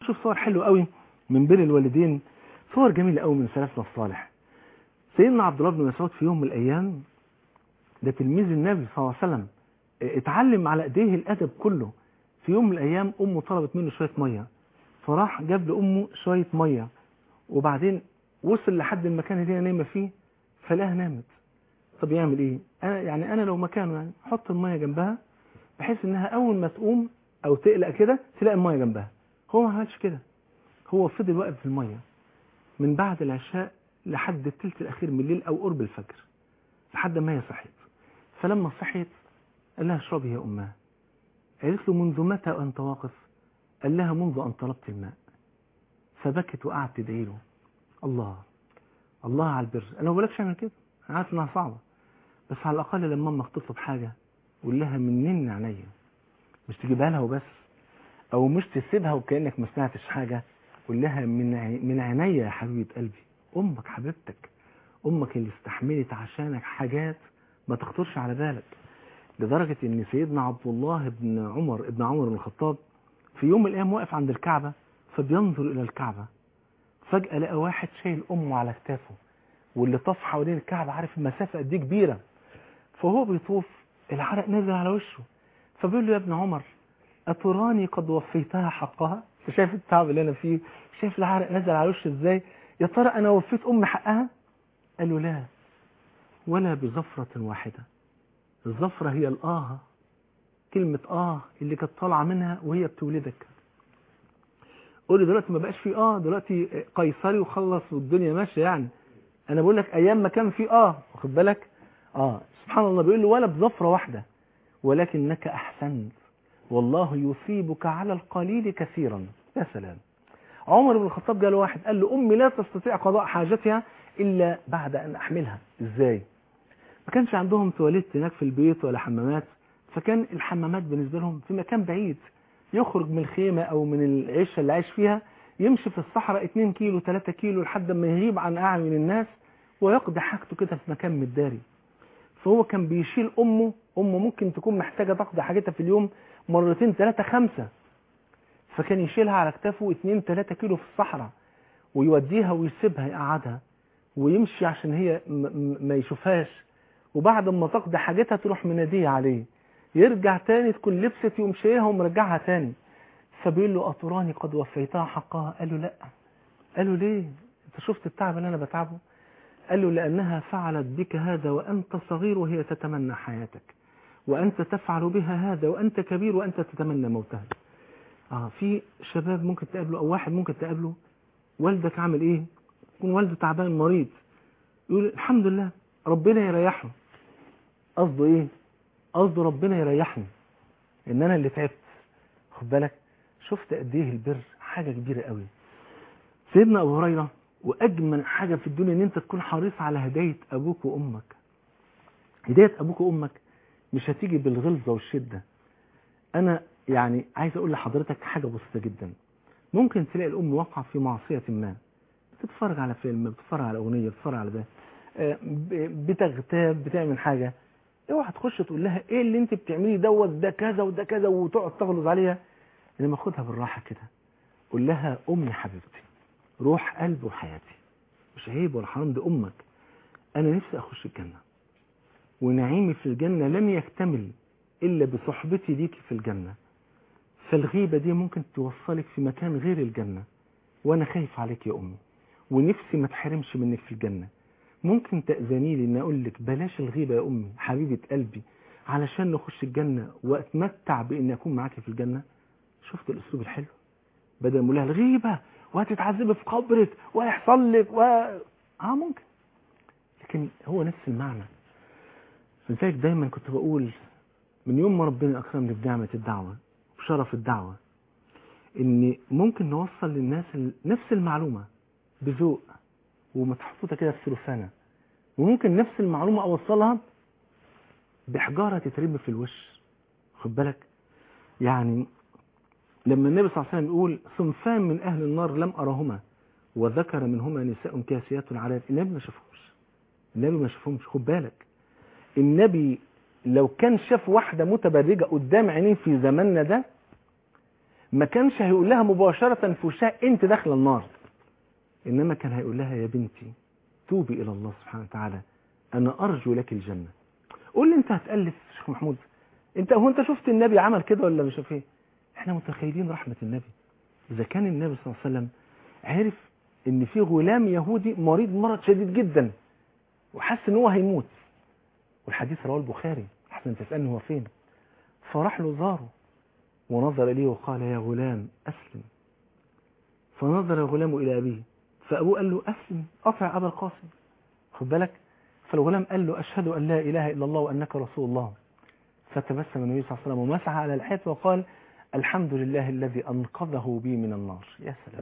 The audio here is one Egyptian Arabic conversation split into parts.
شوف صور حلوة قوي من بين الوالدين صور جميلة قوي من سلفنا الصالح سيدنا عبد الله بن مسعود في يوم من الأيام ده تلميذ النبي صلى الله عليه وسلم اتعلم على ايديه الأدب كله في يوم من الأيام أمه طلبت منه شوية مية فراح جاب لأمه شوية مية وبعدين وصل لحد المكان اللي هي نايمة فيه فلاها نامت طب يعمل ايه أنا يعني أنا لو مكانه يعني حط المية جنبها بحيث انها اول ما تقوم او تقلق كده تلاقي المية جنبها هو ما عملش كده هو فضل واقف في المية من بعد العشاء لحد الثلث الاخير من الليل او قرب الفجر لحد ما هي صحيت فلما صحيت قال لها اشربي يا امها قالت له منذ متى وانت واقف قال لها منذ ان طلبت الماء فبكت وقعدت تدعي له الله الله على البر انا ما بقولكش اعمل كده انا عارف انها صعبه بس على الاقل لما امك تطلب حاجه قول لها منين عينيا مش تجيبها لها وبس او مش تسيبها وكانك ما سمعتش حاجه قول لها من عي- من عينيا يا حبيبه قلبي امك حبيبتك امك اللي استحملت عشانك حاجات ما تخطرش على بالك لدرجه ان سيدنا عبد الله بن عمر ابن عمر بن الخطاب في يوم من الايام واقف عند الكعبه فبينظر الى الكعبه فجاه لقى واحد شايل امه على كتافه واللي طاف حوالين الكعبه عارف المسافه قد ايه كبيره فهو بيطوف العرق نزل على وشه فبيقول له يا ابن عمر أتراني قد وفيتها حقها انت شايف التعب اللي أنا فيه شايف العرق نزل على وشي إزاي يا ترى أنا وفيت أمي حقها قال له لا ولا بزفرة واحدة الزفرة هي الآه كلمة آه اللي كانت طالعة منها وهي بتولدك قول لي دلوقتي ما بقاش في آه دلوقتي قيصري وخلص والدنيا ماشية يعني أنا بقول لك أيام ما كان في آه واخد بالك آه سبحان الله بيقول له ولا بزفرة واحدة ولكنك أحسنت والله يثيبك على القليل كثيرا يا سلام عمر بن الخطاب قال واحد قال له أمي لا تستطيع قضاء حاجتها إلا بعد أن أحملها إزاي ما كانش عندهم تواليت هناك في البيت ولا حمامات فكان الحمامات بالنسبة لهم في مكان بعيد يخرج من الخيمة أو من العيشة اللي عايش فيها يمشي في الصحراء 2 كيلو 3 كيلو لحد ما يغيب عن أعين الناس ويقضي حاجته كده في مكان متداري فهو كان بيشيل أمه أمه ممكن تكون محتاجة تقضي حاجتها في اليوم مرتين ثلاثة خمسة فكان يشيلها على كتافه 2 3 كيلو في الصحراء ويوديها ويسيبها يقعدها ويمشي عشان هي م- م- ما يشوفهاش وبعد ما تقضي حاجتها تروح مناديه عليه يرجع تاني تكون لبست يقوم شايلها ومرجعها تاني فبيقول له أتراني قد وفيتها حقها قال له لا قال له ليه انت شفت التعب اللي انا بتعبه قال له لأنها فعلت بك هذا وأنت صغير وهي تتمنى حياتك وأنت تفعل بها هذا وأنت كبير وأنت تتمنى موتها آه في شباب ممكن تقابله أو واحد ممكن تقابله والدك عامل إيه يكون والده تعبان مريض يقول الحمد لله ربنا يريحه قصده إيه قصده ربنا يريحني إن أنا اللي تعبت خد بالك شفت قد إيه البر حاجة كبيرة قوي سيدنا أبو هريرة وأجمل حاجة في الدنيا إن أنت تكون حريص على هداية أبوك وأمك هداية أبوك وأمك مش هتيجي بالغلظة والشدة أنا يعني عايز أقول لحضرتك حاجة بسيطة جدا ممكن تلاقي الأم واقعة في معصية ما بتتفرج على فيلم بتتفرج على أغنية بتتفرج على ده آه، ب- بتغتاب بتعمل حاجة اوعى تخش تقول لها ايه اللي انت بتعمليه دوت ده كذا وده كذا وتقعد تغلظ عليها انما خدها بالراحة كده قول لها امي حبيبتي روح قلبي وحياتي مش عيب ولا حرام دي امك انا نفسي اخش الجنة ونعيمي في الجنة لن يكتمل الا بصحبتي ليكي في الجنة فالغيبة دي ممكن توصلك في مكان غير الجنة وانا خايف عليك يا امي ونفسي ما تحرمش منك في الجنة ممكن تأذني لي ان اقول لك بلاش الغيبة يا امي حبيبة قلبي علشان نخش الجنة واتمتع بان اكون معاكي في الجنة شفت الاسلوب الحلو بدل ما اقول لها الغيبة وهتتعذبي في قبرك وهيحصل لك و... اه ممكن لكن هو نفس المعنى لذلك دايما كنت بقول من يوم ما ربنا اكرمني بنعمة الدعوة بشرف الدعوة ان ممكن نوصل للناس ال- نفس المعلومة بذوق ومتحطوطة كده في سلوفانة وممكن نفس المعلومة اوصلها بحجارة تترمي في الوش خد بالك يعني لما النبي صلى الله عليه وسلم يقول صنفان من اهل النار لم ارهما وذكر منهما نساء كاسيات عاريات النبي ما شافهمش النبي ما شافهمش خد بالك النبي لو كان شاف واحدة متبرجة قدام عينيه في زماننا ده ما كانش هيقول لها مباشرة في وشها انت داخله النار انما كان هيقول لها يا بنتي توبي الى الله سبحانه وتعالى انا ارجو لك الجنة قول لي انت هتألف شيخ محمود انت هو انت شفت النبي عمل كده ولا مش عارف ايه احنا متخيلين رحمة النبي اذا كان النبي صلى الله عليه وسلم عرف ان في غلام يهودي مريض مرض شديد جدا وحس ان هو هيموت والحديث رواه البخاري احسن تسألني هو فين فراح له زاره ونظر إليه وقال يا غلام أسلم فنظر الغلام إلى أبيه فأبوه قال له أسلم أطع أبا القاسم خد بالك فالغلام قال له أشهد أن لا إله إلا الله وأنك رسول الله فتبسم النبي صلى الله عليه وسلم ومسح على الحيط وقال الحمد لله الذي أنقذه بي من النار يا سلام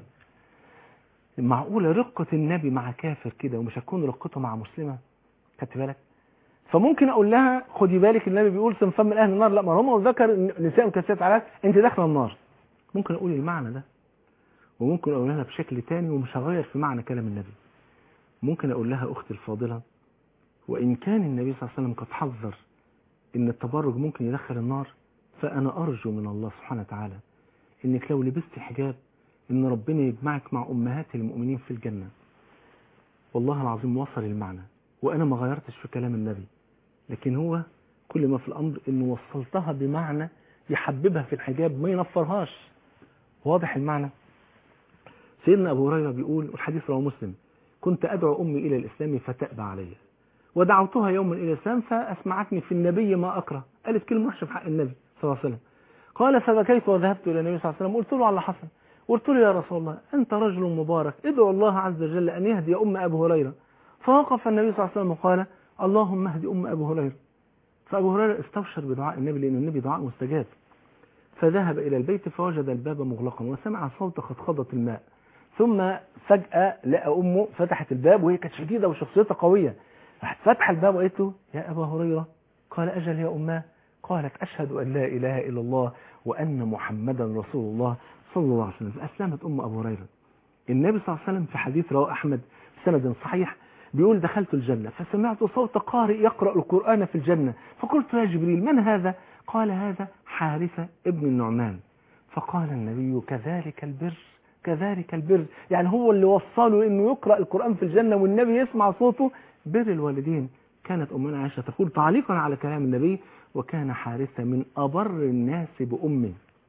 معقولة رقة النبي مع كافر كده ومش هتكون رقته مع مسلمة خدت بالك فممكن اقول لها خدي بالك النبي بيقول سنفم من اهل النار لا ما هم ذكر نساء كاسات على انت داخله النار ممكن اقول المعنى ده وممكن اقول لها بشكل تاني ومش هغير في معنى كلام النبي ممكن اقول لها اختي الفاضله وان كان النبي صلى الله عليه وسلم قد حذر ان التبرج ممكن يدخل النار فانا ارجو من الله سبحانه وتعالى انك لو لبست حجاب ان ربنا يجمعك مع امهات المؤمنين في الجنه والله العظيم وصل المعنى وانا ما غيرتش في كلام النبي لكن هو كل ما في الامر انه وصلتها بمعنى يحببها في الحجاب ما ينفرهاش واضح المعنى سيدنا ابو هريره بيقول والحديث رواه مسلم كنت ادعو امي الى الاسلام فتأبى علي ودعوتها يوما الى الاسلام فاسمعتني في النبي ما اكره قالت كلمه وحشه في حق النبي صلى الله عليه وسلم قال فبكيت وذهبت الى النبي صلى الله عليه وسلم قلت له على اللي حصل قلت له يا رسول الله انت رجل مبارك ادعو الله عز وجل ان يهدي ام ابو هريره فوقف النبي صلى الله عليه وسلم وقال اللهم اهدي ام ابو هريره فابو هريره استبشر بدعاء النبي لان النبي دعاء مستجاب فذهب الى البيت فوجد الباب مغلقا وسمع صوت خطخضه الماء ثم فجاه لقى امه فتحت الباب وهي كانت شديده وشخصيتها قويه راحت فتح الباب وقالت له يا ابا هريره قال اجل يا اماه قالت اشهد ان لا اله الا الله وان محمدا رسول الله صلى الله عليه وسلم فاسلمت ام ابو هريره النبي صلى الله عليه وسلم في حديث رواه احمد بسند صحيح بيقول دخلت الجنة فسمعت صوت قارئ يقرأ القرآن في الجنة فقلت يا جبريل من هذا قال هذا حارثة ابن النعمان فقال النبي كذلك البر كذلك البر يعني هو اللي وصله انه يقرأ القرآن في الجنة والنبي يسمع صوته بر الوالدين كانت أمنا عائشة تقول تعليقا على كلام النبي وكان حارثة من أبر الناس بأمه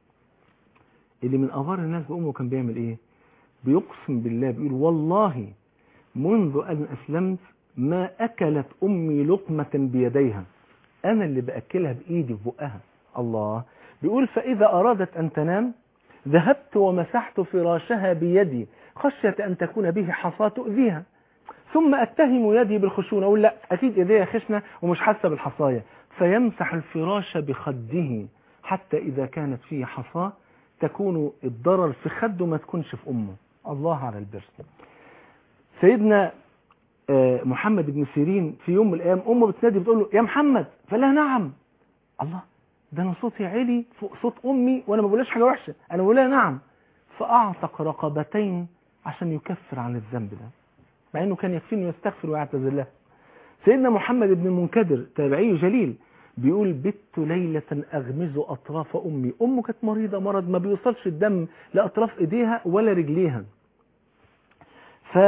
اللي من أبر الناس بأمه كان بيعمل ايه بيقسم بالله بيقول والله منذ أن أسلمت ما أكلت أمي لقمة بيديها أنا اللي بأكلها بإيدي ببقها الله بيقول فإذا أرادت أن تنام ذهبت ومسحت فراشها بيدي خشية أن تكون به حصى تؤذيها ثم أتهم يدي بالخشونة أقول لا أكيد إيديها خشنة ومش حاسة بالحصاية فيمسح الفراش بخده حتى إذا كانت فيه حصاة تكون الضرر في خده ما تكونش في أمه الله على البر سيدنا محمد بن سيرين في يوم من الايام امه بتنادي بتقول له يا محمد فقال لها نعم الله ده انا صوتي عالي فوق صوت امي وانا ما بقولهاش حاجه وحشه انا بقول لها نعم فاعتق رقبتين عشان يكفر عن الذنب ده مع انه كان يكفي انه يستغفر ويعتذر لها سيدنا محمد بن المنكدر تابعي جليل بيقول بت ليلة أغمز أطراف أمي أمه كانت مريضة مرض ما بيوصلش الدم لأطراف إيديها ولا رجليها ف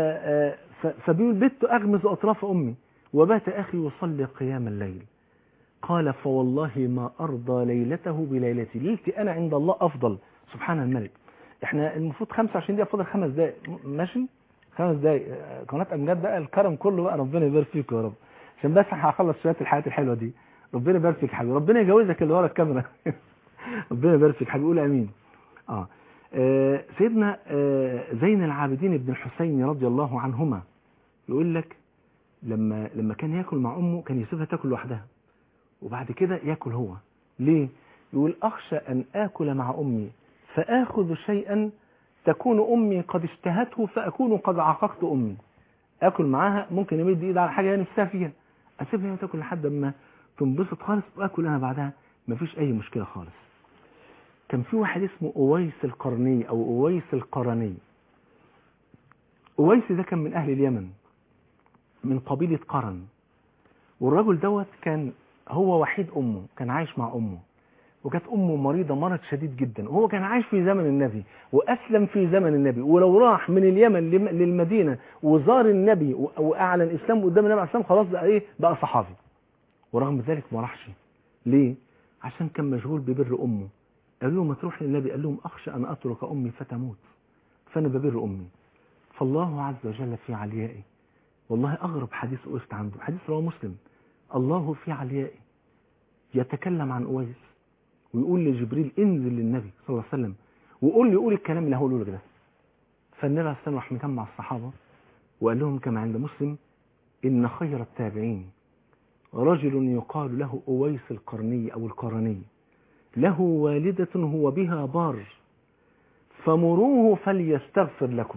فبيقول بت أغمز أطراف أمي وبات أخي يصلي قيام الليل قال فوالله ما أرضى ليلته بليلتي ليلتي أنا عند الله أفضل سبحان الملك احنا المفروض 25 دقيقة فاضل خمس دقايق ماشي خمس دقايق قناة أمجاد بقى الكرم كله بقى ربنا يبارك فيك يا رب عشان بس هخلص شوية الحياة الحلوة دي ربنا يبارك فيك حبيبي ربنا يجوزك اللي ورا الكاميرا ربنا يبارك فيك حبيبي قول امين اه آه سيدنا آه زين العابدين بن الحسين رضي الله عنهما يقول لك لما لما كان ياكل مع امه كان يسيبها تاكل لوحدها وبعد كده ياكل هو ليه يقول اخشى ان اكل مع امي فاخذ شيئا تكون امي قد اشتهته فاكون قد عاققت امي اكل معاها ممكن يمد ايد على حاجه هي نفسها فيها اسيبها هي تاكل لحد اما تنبسط خالص واكل انا بعدها مفيش اي مشكله خالص كان في واحد اسمه اويس القرني او اويس القرني اويس ده كان من اهل اليمن من قبيلة قرن والرجل دوت كان هو وحيد امه كان عايش مع امه وكانت امه مريضه مرض شديد جدا وهو كان عايش في زمن النبي واسلم في زمن النبي ولو راح من اليمن لم- للمدينه وزار النبي و- واعلن اسلامه قدام النبي عليه الصلاه والسلام خلاص بقى ايه بقى صحابي ورغم ذلك ما راحش ليه عشان كان مشغول ببر امه قالوا له ما تروح للنبي قال لهم اخشى ان اترك امي فتموت فانا ببر امي فالله عز وجل في عليائي والله اغرب حديث وقفت عنده حديث رواه مسلم الله في عليائي يتكلم عن اويس ويقول لجبريل انزل للنبي صلى الله عليه وسلم وقول لي قول الكلام اللي هقوله لك ده فالنبي عليه الصلاه والسلام راح مجمع الصحابه وقال لهم كما عند مسلم ان خير التابعين رجل يقال له اويس القرني او القرني له والدة هو بها بار فمروه فليستغفر لكم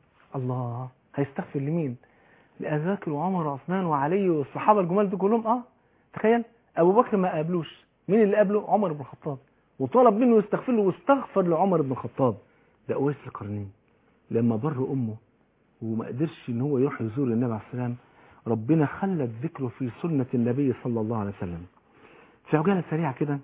الله هيستغفر لمين لأبي بكر وعمر وعثمان وعلي والصحابة الجمال دول كلهم اه تخيل أبو بكر ما قابلوش مين اللي قابله عمر بن الخطاب وطلب منه يستغفر له واستغفر لعمر بن الخطاب ده أويس القرني لما بر أمه وما قدرش ان هو يروح يزور النبي عليه السلام ربنا خلت ذكره في سنة النبي صلى الله عليه وسلم في عجالة سريعة كده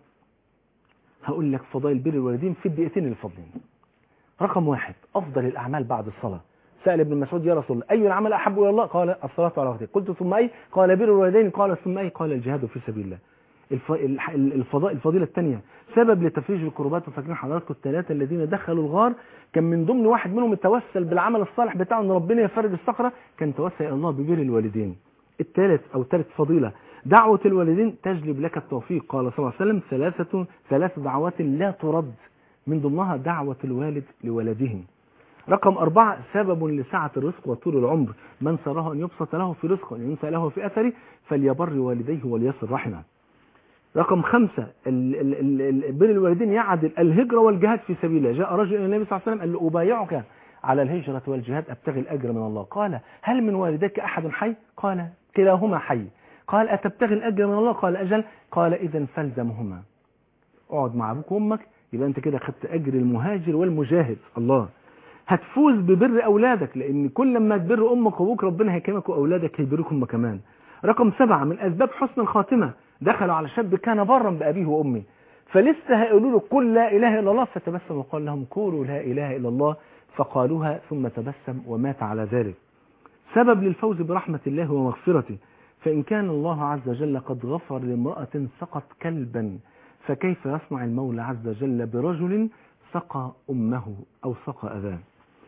هقول لك فضائل بر الوالدين في الدقيقتين الفاضلين رقم واحد أفضل الأعمال بعد الصلاة سأل ابن مسعود يا رسول الله أي العمل أحب إلى الله قال الصلاة على وقتها قلت ثم أي قال بر الوالدين قال ثم أي قال الجهاد في سبيل الله الف... الح- الفضاء الفضيلة الثانية سبب لتفريج الكربات وفاكرين حضراتكم الثلاثة الذين دخلوا الغار كان من ضمن واحد منهم التوسل بالعمل الصالح بتاعه ان ربنا يفرج الصخرة كان توسل الى الله ببر الوالدين الثالث او ثالث فضيلة دعوة الوالدين تجلب لك التوفيق قال صلى الله عليه وسلم ثلاثة ثلاث دعوات لا ترد من ضمنها دعوة الوالد لولده رقم أربعة سبب لسعة الرزق وطول العمر من سره أن يبسط له في رزقه وأن ينسى له في أثره فليبر والديه وليصل رحمه رقم خمسة ال- ال- ال- ال- بر الوالدين يعدل الهجرة والجهاد في سبيل الله جاء رجل إلى النبي صلى الله عليه وسلم قال له أبايعك على الهجرة والجهاد أبتغي الأجر من الله قال هل من والديك أحد حي قال كلاهما حي قال أتبتغي الأجر من الله قال أجل قال إذا فالزمهما اقعد مع أبوك وأمك يبقى أنت كده خدت أجر المهاجر والمجاهد الله هتفوز ببر أولادك لأن كل ما تبر أمك وأبوك ربنا هيكرمك وأولادك هيبروك هم كمان رقم سبعة من أسباب حسن الخاتمة دخلوا على شاب كان برا بأبيه وأمه فلسه هيقولوا له قل لا إله إلا الله فتبسم وقال لهم قولوا لا إله إلا الله فقالوها ثم تبسم ومات على ذلك سبب للفوز برحمة الله ومغفرته فإن كان الله عز وجل قد غفر لامرأة سقط كلبا فكيف يصنع المولى عز وجل برجل سقى أمه أو سقى أباه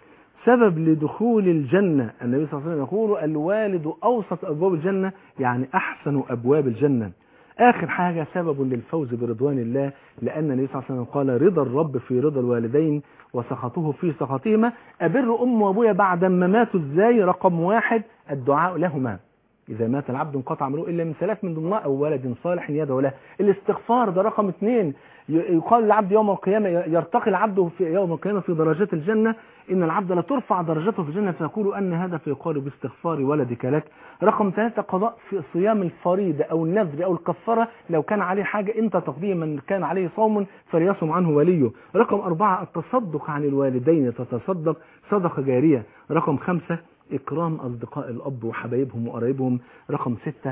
سبب لدخول الجنة النبي صلى الله عليه وسلم يقول الوالد أوسط أبواب الجنة يعني أحسن أبواب الجنة آخر حاجة سبب للفوز برضوان الله لأن النبي صلى الله عليه وسلم قال رضا الرب في رضا الوالدين وسخطه في سخطهما أبر أم وأبويا بعد ما ماتوا إزاي رقم واحد الدعاء لهما إذا مات العبد انقطع عمله إلا من ثلاث من ضمنها أو ولد صالح يدعو له الاستغفار ده رقم اثنين ي- يقال للعبد يوم القيامة يرتقي العبد في يوم القيامة في درجات الجنة إن العبد لا ترفع درجته في الجنة فيقول أن هذا فيقال باستغفار ولدك لك رقم ثلاثة قضاء في صيام الفريضة أو النذر أو الكفارة لو كان عليه حاجة أنت تقضيه من كان عليه صوم فليصم عنه وليه رقم أربعة التصدق عن الوالدين تتصدق صدقة جارية رقم خمسة إكرام أصدقاء الأب وحبايبهم وقرايبهم رقم ستة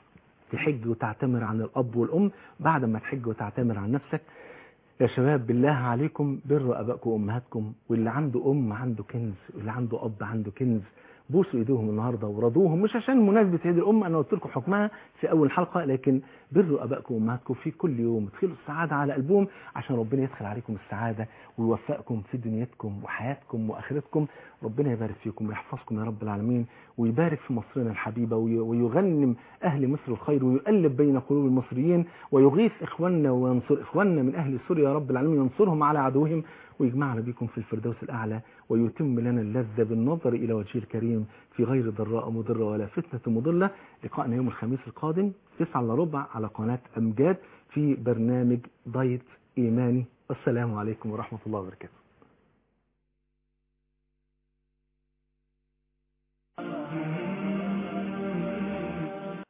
تحج وتعتمر عن الأب والأم بعد ما تحج وتعتمر عن نفسك يا شباب بالله عليكم بروا أبائكم وأمهاتكم واللي عنده أم عنده كنز واللي عنده أب عنده كنز بوسوا ايديهم النهارده ورضوهم مش عشان مناسبه عيد الام انا قلت لكم حكمها في اول حلقه لكن بروا ابائكم وامهاتكم في كل يوم ادخلوا السعاده على قلبهم عشان ربنا يدخل عليكم السعاده ويوفقكم في دنيتكم وحياتكم واخرتكم ربنا يبارك فيكم ويحفظكم يا رب العالمين ويبارك في مصرنا الحبيبه وي- ويغنم اهل مصر الخير ويؤلف بين قلوب المصريين ويغيث اخواننا وينصر اخواننا من اهل سوريا يا رب العالمين ينصرهم على عدوهم ويجمعنا بكم في الفردوس الأعلى ويتم لنا اللذة بالنظر إلى وجهه الكريم في غير ضراء مضرة ولا فتنة مضلة لقاءنا يوم الخميس القادم 9 الا ربع على قناة أمجاد في برنامج ضيط إيماني والسلام عليكم ورحمة الله وبركاته